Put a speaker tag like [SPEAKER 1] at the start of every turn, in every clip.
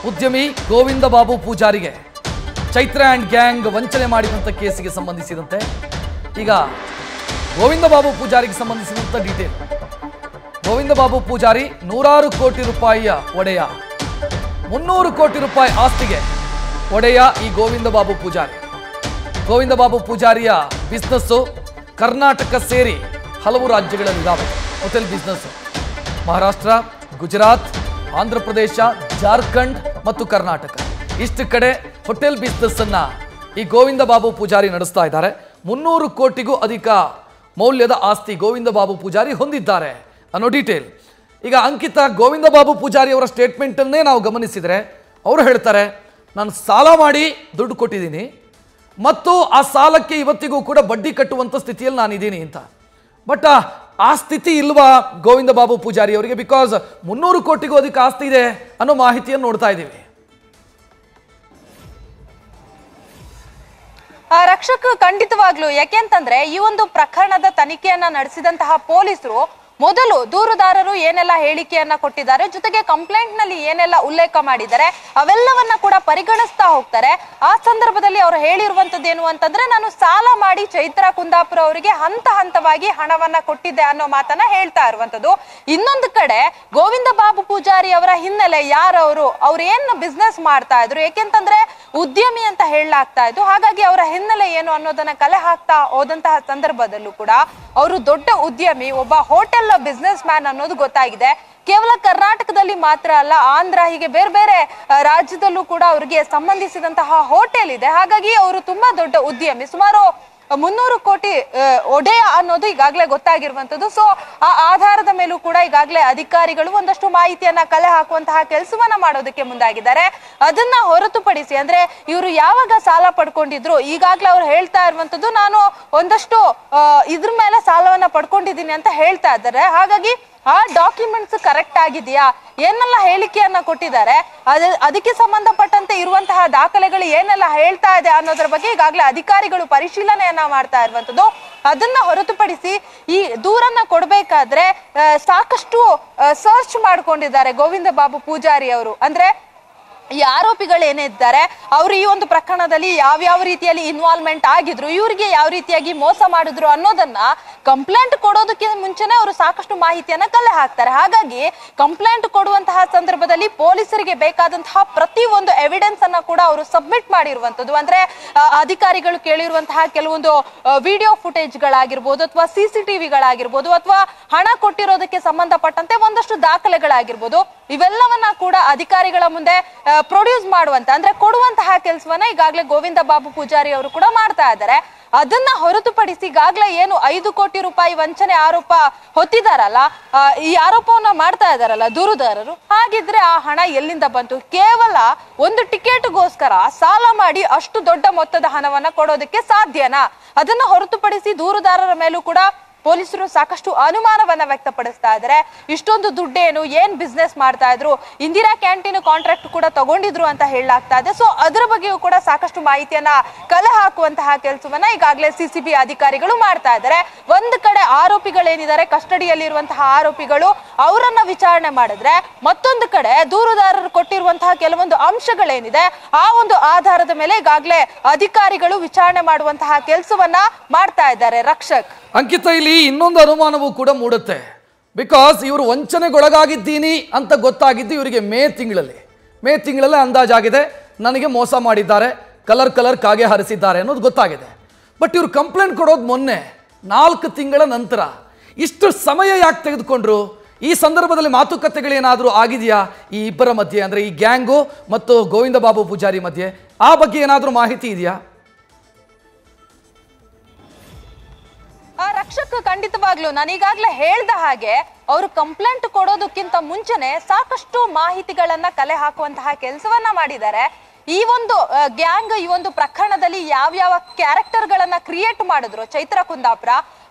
[SPEAKER 1] ಉದ್ಯಮಿ ಗೋವಿಂದ ಬಾಬು ಪೂಜಾರಿಗೆ Chaitra and gang ವಂಚನೆ ಮಾಡಿದಂಥ ಕೇಸಿಗೆ ಸಂಬಂಧಿಸಿದಂತೆ ಈಗ ಗೋವಿಂದ ಬಾಬು ಪೂಜಾರಿಗೆ ಸಂಬಂಧಿಸಿದಂಥ ಡೀಟೇಲ್ ಗೋವಿಂದ ಬಾಬು ಪೂಜಾರಿ ನೂರಾರು ಕೋಟಿ ರೂಪಾಯಿಯ ಒಡೆಯ ಮುನ್ನೂರು ಕೋಟಿ ರೂಪಾಯಿ ಆಸ್ತಿಗೆ ಒಡೆಯ ಈ ಗೋವಿಂದ ಬಾಬು ಪೂಜಾರಿ ಗೋವಿಂದ ಬಾಬು ಪೂಜಾರಿಯ ಬಿಸ್ನೆಸ್ಸು ಕರ್ನಾಟಕ ಸೇರಿ ಹಲವು ರಾಜ್ಯಗಳಲ್ಲಿದ್ದಾವೆ ಹೋಟೆಲ್ ಬಿಸ್ನೆಸ್ಸು ಮಹಾರಾಷ್ಟ್ರ ಗುಜರಾತ್ ಆಂಧ್ರ ಪ್ರದೇಶ ಜಾರ್ಖಂಡ್ ಮತ್ತು ಕರ್ನಾಟಕ ಇಷ್ಟು ಕಡೆ ಹೋಟೆಲ್ ಬಿಸ್ನೆಸ್ ಅನ್ನ ಈ ಗೋವಿಂದ ಬಾಬು ಪೂಜಾರಿ ನಡೆಸ್ತಾ ಇದ್ದಾರೆ ಮುನ್ನೂರು ಕೋಟಿಗೂ ಅಧಿಕ ಮೌಲ್ಯದ ಆಸ್ತಿ ಗೋವಿಂದ ಬಾಬು ಪೂಜಾರಿ ಹೊಂದಿದ್ದಾರೆ ಅನ್ನೋ ಡೀಟೇಲ್ ಈಗ ಅಂಕಿತ ಗೋವಿಂದ ಬಾಬು ಪೂಜಾರಿ ಅವರ ಸ್ಟೇಟ್ಮೆಂಟನ್ನೇ ನಾವು ಗಮನಿಸಿದರೆ ಅವರು ಹೇಳ್ತಾರೆ ನಾನು ಸಾಲ ಮಾಡಿ ದುಡ್ಡು ಕೊಟ್ಟಿದ್ದೀನಿ ಮತ್ತು ಆ ಸಾಲಕ್ಕೆ ಇವತ್ತಿಗೂ ಕೂಡ ಬಡ್ಡಿ ಕಟ್ಟುವಂಥ ಸ್ಥಿತಿಯಲ್ಲಿ ನಾನಿದ್ದೀನಿ ಅಂತ ಬಟ್ ಆ ಸ್ಥಿತಿ ಇಲ್ವಾ ಗೋವಿಂದ ಬಾಬು ಪೂಜಾರಿ ಅವರಿಗೆ ಬಿಕಾಸ್ ಮುನ್ನೂರು ಕೋಟಿಗೂ ಅಧಿಕ ಆಸ್ತಿ ಇದೆ ಅನ್ನೋ ಮಾಹಿತಿಯನ್ನು ನೋಡ್ತಾ ಇದ್ದೀವಿ
[SPEAKER 2] ಆ, ರಕ್ಷಕ್ ಖಂಡಿತವಾಗ್ಲು ಯಾಕೆಂತಂದ್ರೆ ಈ ಒಂದು ಪ್ರಕರಣದ ತನಿಖೆಯನ್ನ ನಡೆಸಿದಂತಹ ಪೊಲೀಸರು ಮೊದಲು ದೂರುದಾರರು ಏನೆಲ್ಲ ಹೇಳಿಕೆಯನ್ನ ಕೊಟ್ಟಿದ್ದಾರೆ ಜೊತೆಗೆ ಕಂಪ್ಲೇಂಟ್ ನಲ್ಲಿ ಏನೆಲ್ಲ ಉಲ್ಲೇಖ ಮಾಡಿದ್ದಾರೆ ಅವೆಲ್ಲವನ್ನ ಕೂಡ ಪರಿಗಣಿಸ್ತಾ ಹೋಗ್ತಾರೆ ಆ ಸಂದರ್ಭದಲ್ಲಿ ಅವರು ಹೇಳಿರುವಂತದ್ದು ಏನು ಅಂತಂದ್ರೆ ನಾನು ಸಾಲ ಮಾಡಿ ಚೈತ್ರ ಕುಂದಾಪುರ ಅವರಿಗೆ ಹಂತ ಹಂತವಾಗಿ ಹಣವನ್ನ ಕೊಟ್ಟಿದ್ದೆ ಅನ್ನೋ ಮಾತನ್ನ ಹೇಳ್ತಾ ಇರುವಂತದ್ದು ಇನ್ನೊಂದು ಕಡೆ ಗೋವಿಂದ ಬಾಬು ಪೂಜಾರಿ ಅವರ ಹಿನ್ನೆಲೆ ಯಾರವರು ಅವ್ರು ಏನ್ ಬಿಸ್ನೆಸ್ ಮಾಡ್ತಾ ಇದ್ರು ಏಕೆಂತಂದ್ರೆ ಉದ್ಯಮಿ ಅಂತ ಹೇಳಲಾಗ್ತಾ ಇತ್ತು ಹಾಗಾಗಿ ಅವರ ಹಿನ್ನೆಲೆ ಏನು ಅನ್ನೋದನ್ನ ಕಲೆ ಹಾಕ್ತಾ ಹೋದಂತಹ ಸಂದರ್ಭದಲ್ಲೂ ಕೂಡ ಅವರು ದೊಡ್ಡ ಉದ್ಯಮಿ ಒಬ್ಬ ಹೋಟೆಲ್ ಬಿಸ್ನೆಸ್ ಮ್ಯಾನ್ ಅನ್ನೋದು ಗೊತ್ತಾಗಿದೆ ಕೇವಲ ಕರ್ನಾಟಕದಲ್ಲಿ ಮಾತ್ರ ಅಲ್ಲ ಆಂಧ್ರ ಹೀಗೆ ಬೇರೆ ಬೇರೆ ಆ, ರಾಜ್ಯದಲ್ಲೂ ಕೂಡ ಅವರಿಗೆ ಸಂಬಂಧಿಸಿದಂತಹ ಹೋಟೆಲ್ ಇದೆ ಹಾಗಾಗಿ ಅವರು ತುಂಬಾ ದೊಡ್ಡ ಉದ್ಯಮಿ ಸುಮಾರು ಮುನ್ನೂರು ಕೋಟಿ ಆ, ಒಡೆಯ ಅನ್ನೋದು ಈಗಾಗಲೇ ಗೊತ್ತಾಗಿರುವಂತದ್ದು ಸೊ ಆ ಆಧಾರದ ಮೇಲೂ ಕೂಡ ಈಗಾಗಲೇ ಅಧಿಕಾರಿಗಳು ಒಂದಷ್ಟು ಮಾಹಿತಿಯನ್ನ ಕಲೆ ಹಾಕುವಂತಹ ಕೆಲಸವನ್ನ ಮಾಡೋದಕ್ಕೆ ಮುಂದಾಗಿದ್ದಾರೆ ಅದನ್ನ ಹೊರತುಪಡಿಸಿ ಅಂದ್ರೆ ಇವರು ಯಾವಾಗ ಸಾಲ ಪಡ್ಕೊಂಡಿದ್ರು ಈಗಾಗಲೇ ಅವ್ರು ಹೇಳ್ತಾ ಇರುವಂತದ್ದು ನಾನು ಒಂದಷ್ಟು ಆ, ಇದ್ರ ಮೇಲೆ ಸಾಲವನ್ನ ಪಡ್ಕೊಂಡಿದ್ದೀನಿ ಅಂತ ಹೇಳ್ತಾ ಇದ್ದಾರೆ ಹಾಗಾಗಿ ಆ ಡಾಕ್ಯುಮೆಂಟ್ಸ್ ಕರೆಕ್ಟ್ ಆಗಿದೆಯಾ ಏನೆಲ್ಲ ಹೇಳಿಕೆಯನ್ನ ಕೊಟ್ಟಿದ್ದಾರೆ ಅದ ಅದಕ್ಕೆ ಸಂಬಂಧಪಟ್ಟಂತೆ ಇರುವಂತಹ ದಾಖಲೆಗಳು ಏನೆಲ್ಲ ಹೇಳ್ತಾ ಇದೆ ಅನ್ನೋದ್ರ ಬಗ್ಗೆ ಈಗಾಗಲೇ ಅಧಿಕಾರಿಗಳು ಪರಿಶೀಲನೆಯನ್ನ ಮಾಡ್ತಾ ಇರುವಂತದ್ದು ಅದನ್ನ ಹೊರತುಪಡಿಸಿ ಈ ದೂರನ್ನ ಕೊಡ್ಬೇಕಾದ್ರೆ ಆ, ಸಾಕಷ್ಟು ಸರ್ಚ್ ಮಾಡ್ಕೊಂಡಿದ್ದಾರೆ ಗೋವಿಂದ ಬಾಬು ಪೂಜಾರಿ ಅವರು ಅಂದ್ರೆ ಈ ಆರೋಪಿಗಳು ಏನಿದ್ದಾರೆ ಅವರು ಈ ಒಂದು ಪ್ರಕರಣದಲ್ಲಿ ಯಾವ್ಯಾವ ರೀತಿಯಲ್ಲಿ ಇನ್ವಾಲ್ವ್ಮೆಂಟ್ ಆಗಿದ್ರು ಇವರಿಗೆ ಯಾವ ರೀತಿಯಾಗಿ ಮೋಸ ಮಾಡಿದ್ರು ಅನ್ನೋದನ್ನ ಕಂಪ್ಲೇಂಟ್ ಕೊಡೋದಕ್ಕೆ ಮುಂಚೆನೆ ಅವರು ಸಾಕಷ್ಟು ಮಾಹಿತಿಯನ್ನ ಕಲೆ ಹಾಕ್ತಾರೆ ಹಾಗಾಗಿ ಕಂಪ್ಲೇಂಟ್ ಕೊಡುವಂತಹ ಸಂದರ್ಭದಲ್ಲಿ ಪೊಲೀಸರಿಗೆ ಬೇಕಾದಂತಹ ಪ್ರತಿ ಒಂದು ಎವಿಡೆನ್ಸ್ ಅನ್ನ ಕೂಡ ಅವರು ಸಬ್ಮಿಟ್ ಮಾಡಿರುವಂತದ್ದು ಅಂದ್ರೆ ಆ, ಅಧಿಕಾರಿಗಳು ಕೇಳಿರುವಂತಹ ಕೆಲವೊಂದು ವಿಡಿಯೋ ಫುಟೇಜ್ಗಳಾಗಿರ್ಬೋದು ಅಥವಾ ಸಿ ಸಿ ಟಿವಿಗಳಾಗಿರ್ಬೋದು ಅಥವಾ ಹಣ ಕೊಟ್ಟಿರೋದಕ್ಕೆ ಸಂಬಂಧಪಟ್ಟಂತೆ ಒಂದಷ್ಟು ದಾಖಲೆಗಳಾಗಿರ್ಬೋದು ಇವೆಲ್ಲವನ್ನ ಕೂಡ ಅಧಿಕಾರಿಗಳ ಮುಂದೆ ಪ್ರೊಡ್ಯೂಸ್ ಮಾಡುವಂತ ಅಂದ್ರೆ ಕೊಡುವಂತಹ ಕೆಲಸವನ್ನ ಈಗಾಗಲೇ ಗೋವಿಂದ ಬಾಬು ಪೂಜಾರಿ ಅವರು ಕೂಡ ಮಾಡ್ತಾ ಇದ್ದಾರೆ ಅದನ್ನ ಹೊರತುಪಡಿಸಿ ಈಗಾಗಲೇ ಏನು ಐದು ಕೋಟಿ ರೂಪಾಯಿ ವಂಚನೆ ಆರೋಪ ಹೊತ್ತಿದಾರಲ್ಲ ಆ, ಈ ಆರೋಪವನ್ನ ಮಾಡ್ತಾ ಇದಾರಲ್ಲ ದೂರುದಾರರು ಹಾಗಿದ್ರೆ ಆ ಹಣ ಎಲ್ಲಿಂದ ಬಂತು ಕೇವಲ ಒಂದು ಟಿಕೆಟ್ಗೋಸ್ಕರ ಸಾಲ ಮಾಡಿ ಅಷ್ಟು ದೊಡ್ಡ ಮೊತ್ತದ ಹಣವನ್ನ ಕೊಡೋದಕ್ಕೆ ಸಾಧ್ಯನಾ ಅದನ್ನ ಹೊರತುಪಡಿಸಿ ದೂರುದಾರರ ಮೇಲೂ ಕೂಡ ಪೊಲೀಸರು ಸಾಕಷ್ಟು ಅನುಮಾನವನ್ನ ವ್ಯಕ್ತಪಡಿಸ್ತಾ ಇದ್ದಾರೆ ಇಷ್ಟೊಂದು ದುಡ್ಡೇನು ಏನ್ ಬಿಸ್ನೆಸ್ ಮಾಡ್ತಾ ಇದ್ರು ಇಂದಿರಾ ಕ್ಯಾಂಟೀನ್ ಕಾಂಟ್ರಾಕ್ಟ್ ಕೂಡ ತಗೊಂಡಿದ್ರು ಅಂತ ಹೇಳಲಾಗ್ತಾ ಇದೆ ಸೊ ಅದರ ಬಗ್ಗೆಯೂ ಕೂಡ ಸಾಕಷ್ಟು ಮಾಹಿತಿಯನ್ನ ಕಲೆ ಹಾಕುವಂತಹ ಕೆಲಸವನ್ನ ಈಗಾಗಲೇ ಸಿಸಿಬಿ ಅಧಿಕಾರಿಗಳು ಮಾಡ್ತಾ ಇದ್ದಾರೆ ಒಂದ್ ಕಡೆ ಆರೋಪಿಗಳೇನಿದ್ದಾರೆ ಕಸ್ಟಡಿಯಲ್ಲಿರುವಂತಹ ಆರೋಪಿಗಳು ಅವರನ್ನ ವಿಚಾರಣೆ ಮಾಡಿದ್ರೆ ಮತ್ತೊಂದು ಕಡೆ ದೂರುದಾರರು ಕೊಟ್ಟಿರುವಂತಹ ಕೆಲವೊಂದು ಅಂಶಗಳೇನಿದೆ ಆ ಒಂದು ಆಧಾರದ ಮೇಲೆ ಈಗಾಗಲೇ ಅಧಿಕಾರಿಗಳು ವಿಚಾರಣೆ ಮಾಡುವಂತಹ ಕೆಲಸವನ್ನ ಮಾಡ್ತಾ ಇದ್ದಾರೆ ರಕ್ಷಕ್
[SPEAKER 1] ಅಂಕಿತ ಇಲ್ಲಿ ಇನ್ನೊಂದು ಅನುಮಾನವೂ ಕೂಡ ಮೂಡುತ್ತೆ ಬಿಕಾಸ್ ಇವರು ವಂಚನೆಗೊಳಗಾಗಿದ್ದೀನಿ ಅಂತ ಗೊತ್ತಾಗಿದ್ದು ಇವರಿಗೆ ಮೇ ತಿಂಗಳಲ್ಲಿ ಮೇ ತಿಂಗಳಲ್ಲೇ ಅಂದಾಜಾಗಿದೆ ನನಗೆ ಮೋಸ ಮಾಡಿದ್ದಾರೆ ಕಲರ್ ಕಲರ್ ಕಾಗೆ ಹರಿಸಿದ್ದಾರೆ ಅನ್ನೋದು ಗೊತ್ತಾಗಿದೆ ಬಟ್ ಇವರು ಕಂಪ್ಲೇಂಟ್ ಕೊಡೋದು ಮೊನ್ನೆ ನಾಲ್ಕು ತಿಂಗಳ ನಂತರ ಇಷ್ಟು ಸಮಯ ಯಾಕೆ ತೆಗೆದುಕೊಂಡ್ರು ಈ ಸಂದರ್ಭದಲ್ಲಿ ಮಾತುಕತೆಗಳೇನಾದರೂ ಆಗಿದೆಯಾ ಈ ಇಬ್ಬರ ಮಧ್ಯೆ ಅಂದರೆ ಈ ಗ್ಯಾಂಗು ಮತ್ತು ಗೋವಿಂದ ಬಾಬು ಪೂಜಾರಿ ಮಧ್ಯೆ ಆ ಬಗ್ಗೆ ಏನಾದರೂ ಮಾಹಿತಿ ಇದೆಯಾ
[SPEAKER 2] ಆ ರಕ್ಷಕ ಖಂಡಿತವಾಗ್ಲು ನಾನೀಗಾಗ್ಲೇ ಹೇಳ್ದ ಹಾಗೆ ಅವರು ಕಂಪ್ಲೇಂಟ್ ಕೊಡೋದಕ್ಕಿಂತ ಮುಂಚೆನೆ ಸಾಕಷ್ಟು ಮಾಹಿತಿಗಳನ್ನ ಕಲೆ ಹಾಕುವಂತಹ ಕೆಲಸವನ್ನ ಮಾಡಿದ್ದಾರೆ ಈ ಒಂದು ಗ್ಯಾಂಗ್ ಈ ಒಂದು ಪ್ರಕರಣದಲ್ಲಿ ಯಾವ್ಯಾವ ಕ್ಯಾರೆಕ್ಟರ್ ಗಳನ್ನ ಕ್ರಿಯೇಟ್ ಮಾಡಿದ್ರು ಚೈತ್ರ ಕುಂದಾಪುರ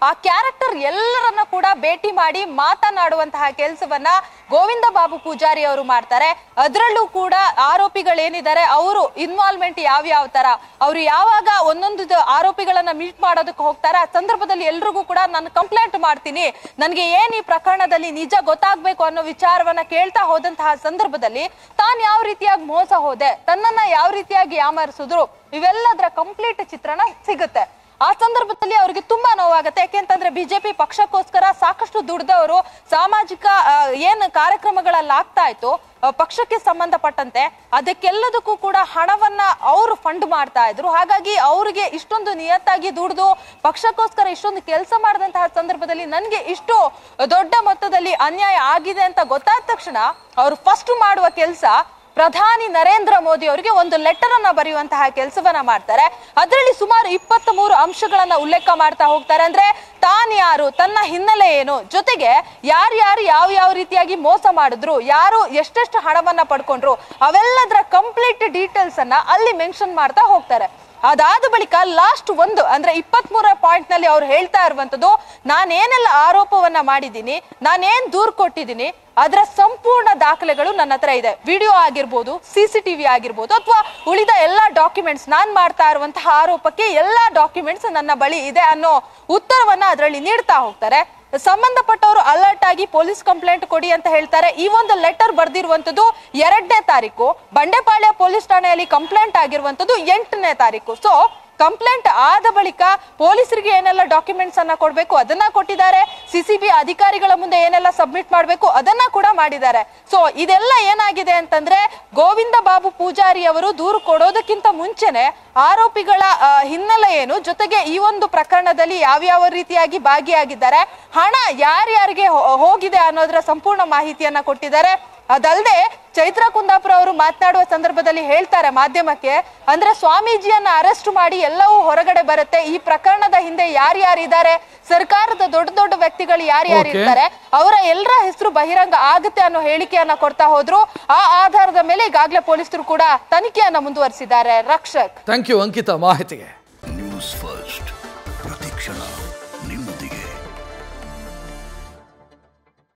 [SPEAKER 2] ಆ ಕ್ಯಾರೆಕ್ಟರ್ ಎಲ್ಲರನ್ನ ಕೂಡ ಭೇಟಿ ಮಾಡಿ ಮಾತನಾಡುವಂತಹ ಕೆಲಸವನ್ನ ಗೋವಿಂದ ಬಾಬು ಪೂಜಾರಿ ಅವರು ಮಾಡ್ತಾರೆ ಅದರಲ್ಲೂ ಕೂಡ ಆರೋಪಿಗಳೇನಿದ್ದಾರೆ ಅವರು ಇನ್ವಾಲ್ವ್ಮೆಂಟ್ ಯಾವ ಯಾವ ತರ ಅವರು ಯಾವಾಗ ಒಂದೊಂದು ದ- ಆರೋಪಿಗಳನ್ನ ಮೀಟ್ ಮಾಡೋದಕ್ಕೆ ಹೋಗ್ತಾರೆ ಆ ಸಂದರ್ಭದಲ್ಲಿ ಎಲ್ರಿಗೂ ಕೂಡ ನಾನು ಕಂಪ್ಲೇಂಟ್ ಮಾಡ್ತೀನಿ ನನಗೆ ಏನ್ ಈ ಪ್ರಕರಣದಲ್ಲಿ ನಿಜ ಗೊತ್ತಾಗ್ಬೇಕು ಅನ್ನೋ ವಿಚಾರವನ್ನ ಕೇಳ್ತಾ ಹೋದಂತಹ ಸಂದರ್ಭದಲ್ಲಿ ತಾನ್ ಯಾವ ರೀತಿಯಾಗಿ ಮೋಸ ಹೋದೆ ತನ್ನನ್ನ ಯಾವ ರೀತಿಯಾಗಿ ಯಾಮರಿಸಿದ್ರು ಇವೆಲ್ಲದರ ಕಂಪ್ಲೀಟ್ ಚಿತ್ರಣ ಸಿಗುತ್ತೆ ಆ ಸಂದರ್ಭದಲ್ಲಿ ಅವರಿಗೆ ತುಂಬಾ ನೋವಾಗುತ್ತೆ ಯಾಕೆಂತಂದ್ರೆ ಬಿಜೆಪಿ ಪಕ್ಷಕ್ಕೋಸ್ಕರ ಸಾಕಷ್ಟು ದುಡ್ದವರು ಸಾಮಾಜಿಕ ಆ, ಏನ್ ಕಾರ್ಯಕ್ರಮಗಳಲ್ಲಿ ಆಗ್ತಾ ಇತ್ತು ಆ, ಪಕ್ಷಕ್ಕೆ ಸಂಬಂಧಪಟ್ಟಂತೆ ಅದಕ್ಕೆಲ್ಲದಕ್ಕೂ ಕೂಡ ಹಣವನ್ನ ಅವರು ಫಂಡ್ ಮಾಡ್ತಾ ಇದ್ರು ಹಾಗಾಗಿ ಅವರಿಗೆ ಇಷ್ಟೊಂದು ನಿಯತ್ತಾಗಿ ದುಡ್ದು ಪಕ್ಷಕ್ಕೋಸ್ಕರ ಇಷ್ಟೊಂದು ಕೆಲಸ ಮಾಡಿದಂತಹ ಸಂದರ್ಭದಲ್ಲಿ ನನ್ಗೆ ಇಷ್ಟು ದೊಡ್ಡ ಮೊತ್ತದಲ್ಲಿ ಅನ್ಯಾಯ ಆಗಿದೆ ಅಂತ ಗೊತ್ತಾದ ತಕ್ಷಣ ಅವರು ಫಸ್ಟ್ ಮಾಡುವ ಕೆಲಸ ಪ್ರಧಾನಿ ನರೇಂದ್ರ ಮೋದಿ ಅವರಿಗೆ ಒಂದು ಲೆಟರ್ ಅನ್ನ ಬರೆಯುವಂತಹ ಕೆಲಸವನ್ನ ಮಾಡ್ತಾರೆ ಅದರಲ್ಲಿ ಸುಮಾರು ಇಪ್ಪತ್ತ್ ಮೂರು ಅಂಶಗಳನ್ನ ಉಲ್ಲೇಖ ಮಾಡ್ತಾ ಹೋಗ್ತಾರೆ ಅಂದ್ರೆ ತಾನ್ ಯಾರು ತನ್ನ ಹಿನ್ನೆಲೆ ಏನು ಜೊತೆಗೆ ಯಾರ್ಯಾರು ಯಾವ ಯಾವ ರೀತಿಯಾಗಿ ಮೋಸ ಮಾಡಿದ್ರು ಯಾರು ಎಷ್ಟೆಷ್ಟು ಹಣವನ್ನ ಪಡ್ಕೊಂಡ್ರು ಅವೆಲ್ಲದರ ಕಂಪ್ಲೀಟ್ ಡೀಟೇಲ್ಸ್ ಅನ್ನ ಅಲ್ಲಿ ಮೆನ್ಷನ್ ಮಾಡ್ತಾ ಹೋಗ್ತಾರೆ ಅದಾದ ಬಳಿಕ ಲಾಸ್ಟ್ ಒಂದು ಅಂದ್ರೆ ಇಪ್ಪತ್ತ್ ಮೂರ ಪಾಯಿಂಟ್ ನಲ್ಲಿ ಅವ್ರು ಹೇಳ್ತಾ ಇರುವಂತದ್ದು ನಾನೇನೆಲ್ಲ ಆರೋಪವನ್ನ ಮಾಡಿದ್ದೀನಿ ನಾನೇನ್ ದೂರ್ ಕೊಟ್ಟಿದ್ದೀನಿ ಅದರ ಸಂಪೂರ್ಣ ದಾಖಲೆಗಳು ನನ್ನ ಹತ್ರ ಇದೆ ವಿಡಿಯೋ ಆಗಿರ್ಬೋದು ಸಿಸಿಟಿವಿ ಆಗಿರ್ಬೋದು ಅಥವಾ ಉಳಿದ ಎಲ್ಲಾ ಡಾಕ್ಯುಮೆಂಟ್ಸ್ ನಾನ್ ಮಾಡ್ತಾ ಇರುವಂತಹ ಆರೋಪಕ್ಕೆ ಎಲ್ಲಾ ಡಾಕ್ಯುಮೆಂಟ್ಸ್ ನನ್ನ ಬಳಿ ಇದೆ ಅನ್ನೋ ಉತ್ತರವನ್ನ ಅದರಲ್ಲಿ ನೀಡ್ತಾ ಹೋಗ್ತಾರೆ ಸಂಬಂಧಪಟ್ಟವರು ಅಲರ್ಟ್ ಆಗಿ ಪೊಲೀಸ್ ಕಂಪ್ಲೇಂಟ್ ಕೊಡಿ ಅಂತ ಹೇಳ್ತಾರೆ ಈ ಒಂದು ಲೆಟರ್ ಬರ್ದಿರುವಂತದ್ದು ಎರಡನೇ ತಾರೀಕು ಬಂಡೆಪಾಳ್ಯ ಪೊಲೀಸ್ ಠಾಣೆಯಲ್ಲಿ ಕಂಪ್ಲೇಂಟ್ ಆಗಿರುವಂತದ್ದು ಎಂಟನೇ ತಾರೀಕು ಸೊ ಕಂಪ್ಲೇಂಟ್ ಆದ ಬಳಿಕ ಪೊಲೀಸರಿಗೆ ಏನೆಲ್ಲ ಡಾಕ್ಯುಮೆಂಟ್ಸ್ ಅನ್ನ ಕೊಡ್ಬೇಕು ಅದನ್ನ ಕೊಟ್ಟಿದ್ದಾರೆ ಸಿಸಿಬಿ ಅಧಿಕಾರಿಗಳ ಮುಂದೆ ಏನೆಲ್ಲ ಸಬ್ಮಿಟ್ ಮಾಡಬೇಕು ಅದನ್ನ ಕೂಡ ಮಾಡಿದ್ದಾರೆ ಸೊ ಇದೆಲ್ಲ ಏನಾಗಿದೆ ಅಂತಂದ್ರೆ ಗೋವಿಂದ ಬಾಬು ಪೂಜಾರಿ ಅವರು ದೂರು ಕೊಡೋದಕ್ಕಿಂತ ಮುಂಚೆನೆ ಆರೋಪಿಗಳ ಆ, ಹಿನ್ನೆಲೆ ಏನು ಜೊತೆಗೆ ಈ ಒಂದು ಪ್ರಕರಣದಲ್ಲಿ ಯಾವ್ಯಾವ ರೀತಿಯಾಗಿ ಭಾಗಿಯಾಗಿದ್ದಾರೆ ಹಣ ಯಾರ್ಯಾರಿಗೆ ಹೋ- ಹೋಗಿದೆ ಅನ್ನೋದರ ಸಂಪೂರ್ಣ ಮಾಹಿತಿಯನ್ನ ಕೊಟ್ಟಿದ್ದಾರೆ ಅದಲ್ಲದೆ ಚೈತ್ರ ಕುಂದಾಪುರ ಅವರು ಮಾತನಾಡುವ ಸಂದರ್ಭದಲ್ಲಿ ಹೇಳ್ತಾರೆ ಮಾಧ್ಯಮಕ್ಕೆ ಅಂದ್ರೆ ಸ್ವಾಮೀಜಿಯನ್ನ ಅರೆಸ್ಟ್ ಮಾಡಿ ಎಲ್ಲವೂ ಹೊರಗಡೆ ಬರುತ್ತೆ ಈ ಪ್ರಕರಣದ ಹಿಂದೆ ಯಾರ್ಯಾರಿದ್ದಾರೆ ಸರ್ಕಾರದ ದೊಡ್ಡ ದೊಡ್ಡ ವ್ಯಕ್ತಿಗಳು ಯಾರ್ಯಾರು
[SPEAKER 1] Okay.
[SPEAKER 2] ಇರ್ತಾರೆ ಅವರ ಎಲ್ಲರ ಹೆಸರು ಬಹಿರಂಗ ಆಗುತ್ತೆ ಅನ್ನೋ ಹೇಳಿಕೆಯನ್ನ ಕೊಡ್ತಾ ಹೋದ್ರು ಆ ಆಧಾರದ ಮೇಲೆ ಈಗಾಗಲೇ ಪೊಲೀಸರು ಕೂಡ ತನಿಖೆಯನ್ನ ಮುಂದುವರಿಸಿದ್ದಾರೆ ರಕ್ಷಕ್
[SPEAKER 1] ಥ್ಯಾಂಕ್ ಯು ಅಂಕಿತಾ ಮಾಹಿತಿಗೆ
[SPEAKER 3] ನ್ಯೂಸ್ ಫಸ್ಟ್ ಪ್ರತಿಕ್ಷಣ ನಿಮ್ಮೊಂದಿಗೆ